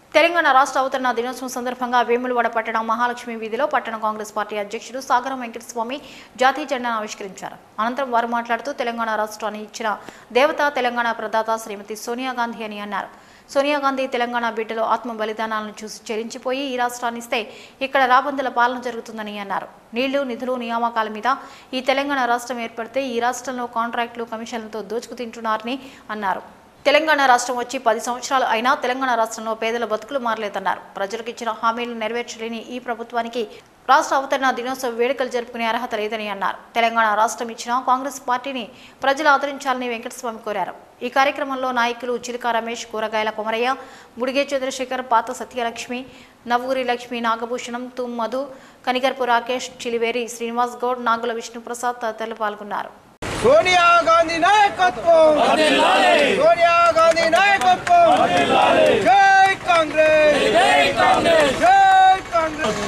తెలంగాణ రాష్ట్ర అవతరణ దినోత్సవం సందర్భంగా వేములవాడ పట్టణం మహాలక్ష్మి వీధిలో పట్టణ కాంగ్రెస్ పార్టీ అధ్యక్షుడు సాగరం వెంకటస్వామి జాతీయ జెండాను ఆవిష్కరించారు అనంతరం వారు మాట్లాడుతూ తెలంగాణ రాష్ట్రాన్ని ఇచ్చిన దేవత తెలంగాణ ప్రదాత శ్రీమతి సోనియా గాంధీ అని అన్నారు సోనియా గాంధీ తెలంగాణ బిడ్డలో ఆత్మ బలిదానాలను చూసి చెరించిపోయి ఈ రాష్ట్రాన్ని ఇస్తే ఇక్కడ రాబందుల పాలన జరుగుతుందని అన్నారు నీళ్లు నిధులు నియామకాల మీద ఈ తెలంగాణ రాష్ట్రం ఏర్పడితే ఈ రాష్ట్రంలో కాంట్రాక్టులు కమిషన్లతో దోచుకు తింటున్నారని అన్నారు తెలంగాణ రాష్ట్రం వచ్చి పది సంవత్సరాలు అయినా తెలంగాణ రాష్ట్రంలో పేదల బతుకులు మారలేదన్నారు ప్రజలకు ఇచ్చిన హామీలు నెరవేర్చలేని ఈ ప్రభుత్వానికి రాష్ట్ర అవతరణ దినోత్సవ వేడుకలు జరుపుకునే అర్హత లేదని అన్నారు తెలంగాణ రాష్ట్రం ఇచ్చిన కాంగ్రెస్ పార్టీని ప్రజలు ఆదరించాలని వెంకటస్వామి కోరారు ఈ కార్యక్రమంలో నాయకులు చిలుక రమేష్ కూరగాయల కొమరయ్య బుడిగే చంద్రశేఖర్ పాత సత్యలక్ష్మి నవ్వూరి లక్ష్మి నాగభూషణం తుమ్ మధు కనిగర్పు రాకేష్ చిలివేరి శ్రీనివాస్ గౌడ్ నాగుల విష్ణుప్రసాద్ తదితరులు పాల్గొన్నారు సోనియా గాంధీ నాయకత్వం సోనియా గాంధీ నాయకత్వం జై కాంగ్రెస్ జై కాంగ్రెస్ జై కాంగ్రెస్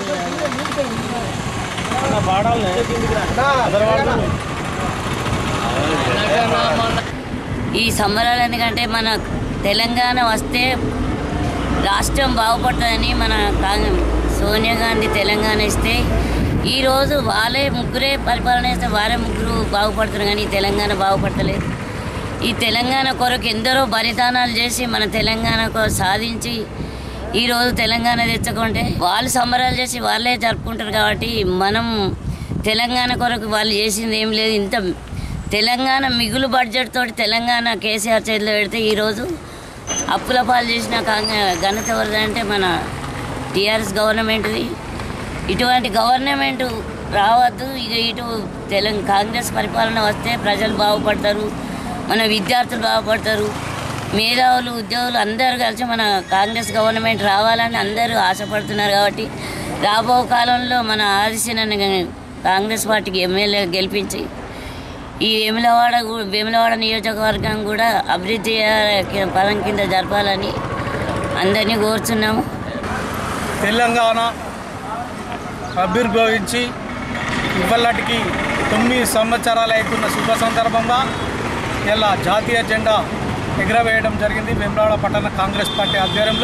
ఈ సంబరాలు ఎందుకంటే మన తెలంగాణ వస్తే రాష్ట్రం బాగుపడుతుందని మన కాంగ్రెస్ సోనియా గాంధీ తెలంగాణ ఇస్తే ఈరోజు వాళ్ళే ముగ్గురే పరిపాలన చేస్తే వాళ్ళే ముగ్గురు బాగుపడుతున్నారు కానీ ఈ తెలంగాణ బాగుపడతలేదు ఈ తెలంగాణ కొరకు ఎందరో బలిదానాలు చేసి మన తెలంగాణ కొ- సాధించి ఈరోజు తెలంగాణ తెచ్చుకుంటే వాళ్ళు సంబరాలు చేసి వాళ్ళే జరుపుకుంటారు కాబట్టి మనం తెలంగాణ కొరకు వాళ్ళు చేసింది ఏం లేదు ఇంత తెలంగాణ మిగులు బడ్జెట్ తోటి తెలంగాణ కేసీఆర్ చేతిలో పెడితే ఈరోజు అప్పుల పాలు చేసిన కాంగ్రెస్ ఘనత ఎవరిదంటే మన టీఆర్ఎస్ గవర్నమెంట్ది ఇటువంటి గవర్నమెంట్ రావద్దు ఇక ఇటు తెలంగాణ కాంగ్రెస్ పరిపాలన వస్తే ప్రజలు బాగుపడతారు మన విద్యార్థులు బాగుపడతారు మేధావులు ఉద్యోగులు అందరూ కలిసి మన కాంగ్రెస్ గవర్నమెంట్ రావాలని అందరూ ఆశపడుతున్నారు కాబట్టి రాబో కాలంలో మన ఆదిశనని కాంగ్రెస్ పార్టీకి ఎమ్మెల్యే గెలిపించి ఈ వేములవాడ గు- వేములవాడ నియోజకవర్గం కూడా అభివృద్ధి కి- పదం కింద జరపాలని అందరినీ కోరుచున్నాము తెలంగాణ ఆవిర్భవించి ఇవాళటికి తొమ్మిది సంవత్సరాలు అవుతున్న శుభ సందర్భంగా ఇలా జాతీయ జెండా ఎగురవేయడం జరిగింది వేములవాడ పట్టణ కాంగ్రెస్ పార్టీ ఆధ్వర్యంలో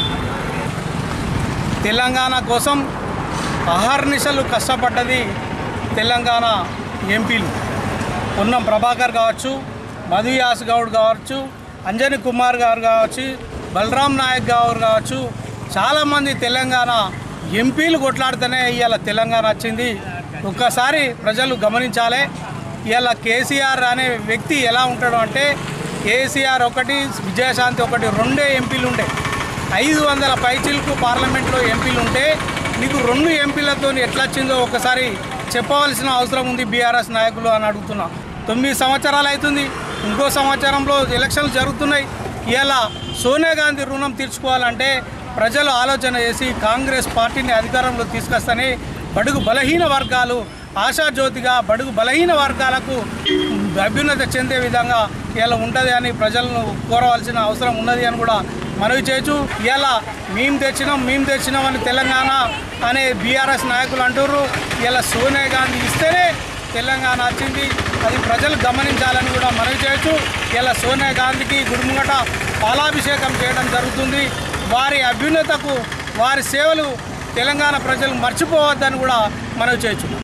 తెలంగాణ కోసం అహర్నిశలు కష్టపడ్డది తెలంగాణ ఎంపీలు పొన్నం ప్రభాకర్ కావచ్చు మధు యాస్ గౌడ్ కావచ్చు అంజని కుమార్ గారు కావచ్చు బలరాం నాయక్ గారు కావచ్చు చాలామంది తెలంగాణ ఎంపీలు కొట్లాడితేనే ఇవాళ తెలంగాణ వచ్చింది ఒక్కసారి ప్రజలు గమనించాలి ఇవాళ కేసీఆర్ అనే వ్యక్తి ఎలా ఉంటాడు అంటే కేసీఆర్ ఒకటి విజయశాంతి ఒకటి రెండే ఎంపీలు ఉండే ఐదు వందల పైచీలకు పార్లమెంట్లో ఎంపీలు ఉంటే నీకు రెండు ఎంపీలతో ఎట్లా వచ్చిందో ఒకసారి చెప్పవలసిన అవసరం ఉంది బీఆర్ఎస్ నాయకులు అని అడుగుతున్నా తొమ్మిది సంవత్సరాలు అవుతుంది ఇంకో సంవత్సరంలో ఎలక్షన్లు జరుగుతున్నాయి ఇలా సోనియా గాంధీ రుణం తీర్చుకోవాలంటే ప్రజలు ఆలోచన చేసి కాంగ్రెస్ పార్టీని అధికారంలో తీసుకొస్తేనే బడుగు బలహీన వర్గాలు ఆశాజ్యోతిగా బడుగు బలహీన వర్గాలకు అభ్యున్నత చెందే విధంగా ఇలా ఉంటుంది అని ప్రజలను కోరవలసిన అవసరం ఉన్నది అని కూడా మనవి చేయొచ్చు ఇలా మేము తెచ్చినాం మేము తెచ్చినాం అని తెలంగాణ అనే బీఆర్ఎస్ నాయకులు అంటుర్రు ఇలా సోనియా గాంధీ ఇస్తేనే తెలంగాణ వచ్చింది అది ప్రజలు గమనించాలని కూడా మనవి చేయొచ్చు ఇలా సోనియా గాంధీకి గుడిముంగట పాలాభిషేకం చేయడం జరుగుతుంది వారి అభ్యున్నతకు వారి సేవలు తెలంగాణ ప్రజలు మర్చిపోవద్దని కూడా మనవి చేయొచ్చు